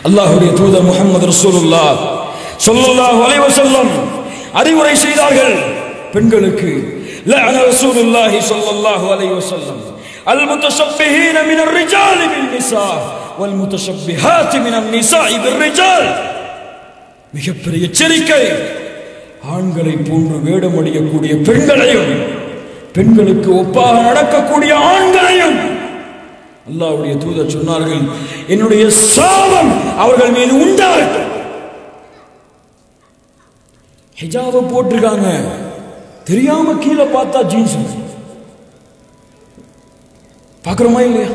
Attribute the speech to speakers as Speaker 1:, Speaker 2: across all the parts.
Speaker 1: அல்லாஹ்வுடைய தூதர் முகமது ரசூலுல்லாஹ் ஸல்லல்லாஹு அலைஹி வஸல்லம் அறிவுரை செய்தார்கள் பெண்களுக்கு லஅன ரசூலுல்லாஹி ஸல்லல்லாஹு அலைஹி வஸல்லம் المتشبهين من الرجال بالنساء والمتشبهات من النساء بالرجال மிகப்பெரிய எச்சரிக்கை ஆண்களை போன்று வேடமடியக்கூடிய பெண்களையும் பெண்களுக்கு ஒப்பாக நடக்கக்கூடிய ஆண்களையும் அல்லாஹ்வுடைய தூதர் சொன்னார்கள் என்னுடைய சாபம் அவர்கள் மீது உண்டாகட்டும் ஹிஜாபை போட்டிருக்காங்க தெரியாம கீழே பார்த்தா ஜீன்ஸ் பார்க்குறோமா இல்லையா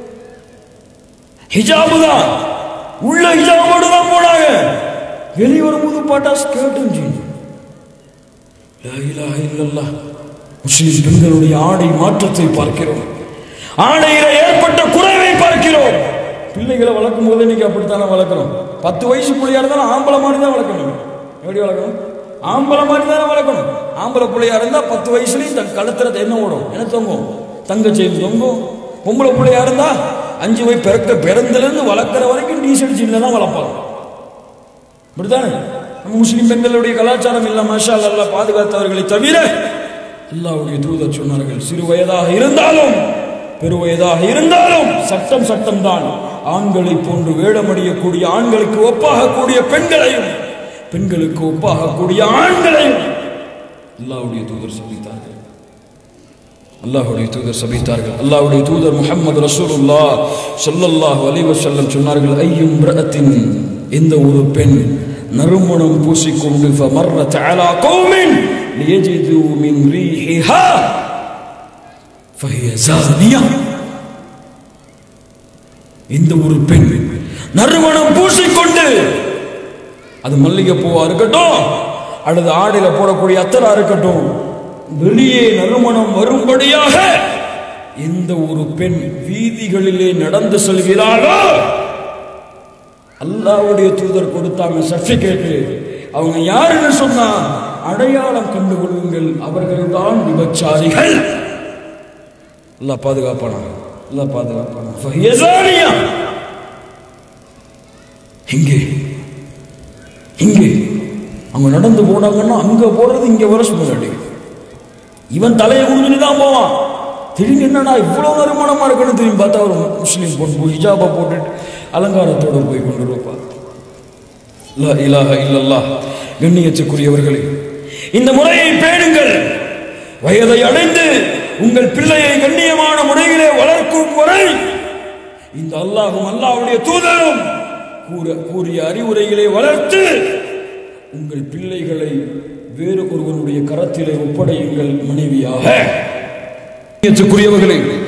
Speaker 1: ஹிஜாபு தான் உள்ள ஹிஜாபோடு தான் போனாங்க வெளியே வரும்போது பார்த்தா ஸ்கர்ட்டும் ஜீன்ஸ் லா இலாஹ இல்லல்லாஹ் முஸ்லிம் பெண்களுடைய ஆடை மாற்றத்தை பார்க்கிறோம் ஆடையில ஏற்பட்ட குறைவை பார்க்கிறோம் பிள்ளைகளை வளர்க்கும் போது இன்னைக்கு அப்படித்தானே வளர்க்கணும் பத்து வயசு பிள்ளையா இருந்தாலும் ஆம்பளை மாதிரி தான் வளர்க்கணும் எப்படி வளர்க்கணும் ஆம்பளை மாதிரி தானே வளர்க்கணும் ஆம்பளை பிள்ளையா இருந்தா பத்து வயசுலயும் தன் கழுத்துல என்ன ஓடும் என்ன தொங்கும் தங்க செயின் தொங்கும் பொம்பளை பிள்ளையா இருந்தா அஞ்சு வயசு பிறக்க பிறந்திலிருந்து வளர்க்குற வரைக்கும் டீசல் ஜீன்ல தான் வளர்ப்பாங்க இப்படித்தானே நம்ம முஸ்லிம் பெண்களுடைய கலாச்சாரம் இல்ல மாஷா அல்லாஹ் பாதுகாத்தவர்களை தவிர அல்லாஹ்வுடைய தூதர் சொன்னார்கள் சிறு வயதாக இருந்தாலும் பெருவயதாக இருந்தாலும் சட்டம் சட்டம் தான் ஆண்களை போன்று வேடமடியக்கூடிய ஆண்களுக்கு ஒப்பாகக்கூடிய பெண்களையும் பெண்களுக்கு ஒப்பாகக்கூடிய ஆண்களையும் அல்லாஹ்வுடைய தூதர் சபித்தார்கள் அல்லாஹ்வுடைய தூதர் சபித்தார்கள் அல்லாஹ்வுடைய தூதர் முஹம்மது ரசூலுல்லாஹ் ஸல்லல்லாஹு அலைஹி வஸல்லம் சொன்னார்கள் ஐயும் இம்ரஅத்தின் எந்த ஒரு பெண் நறுமணம் பூசிக்கொண்டு ஃபமர்ரத் அலா கௌமின் லியஜிது மின் ரீஹிஹா ஃபஹிய ஜானியா இந்த ஒரு பெண் நறுமணம் பூசிக்கொண்டு அது மல்லிகைப்பூவா இருக்கட்டும் அல்லது ஆடையில போடக்கூடிய அத்தரா இருக்கட்டும் வெளியே நறுமணம் வரும்படியாக எந்த ஒரு பெண் வீதிகளிலே நடந்து செல்கிறாளோ அல்லாவுடைய தூதர் கொடுத்தாங்க சர்டிபிகேட் அவங்க யாருன்னு சொன்னா அடையாளம் கண்டுகொள்ளுங்கள் அவர்கள் தான் விபச்சாரிகள் அல்லாஹ் பாதுகாப்பானா அல்லாஹ் பாதுகாப்பானா ஃபஹியசானியா இங்கே இங்கே அவங்க நடந்து போனாங்கன்னா அங்க போறது இங்க வர முன்னாடி இவன் தலையை குடிஞ்சுட்டு தான் போவான் திடீர்னு என்னடா இவ்வளவு வருமானமா இருக்குன்னு திரும்பி பார்த்தா ஒரு முஸ்லீம் பொண்ணு ஹிஜாபா போட்டுட்டு அலங்காரத்தோட போய் கொண்டு இருப்பா லா இலாஹ இல்லல்லாஹ் கண்ணியத்துக்குரியவர்களே இந்த முறையை பேணுங்கள் வயதை அடைந்து உங்கள் பிள்ளையை கண்ணியமான முறையிலே வளர்க்கும் வரை இந்த அல்லாஹும் அல்லாஹ்வுடைய தூதரும் கூற கூறிய அறிவுரைகளை வளர்த்து உங்கள் பிள்ளைகளை வேறு ஒருவனுடைய கரத்திலே ஒப்படையுங்கள் மனைவியாக கண்ணியத்துக்குரியவர்களே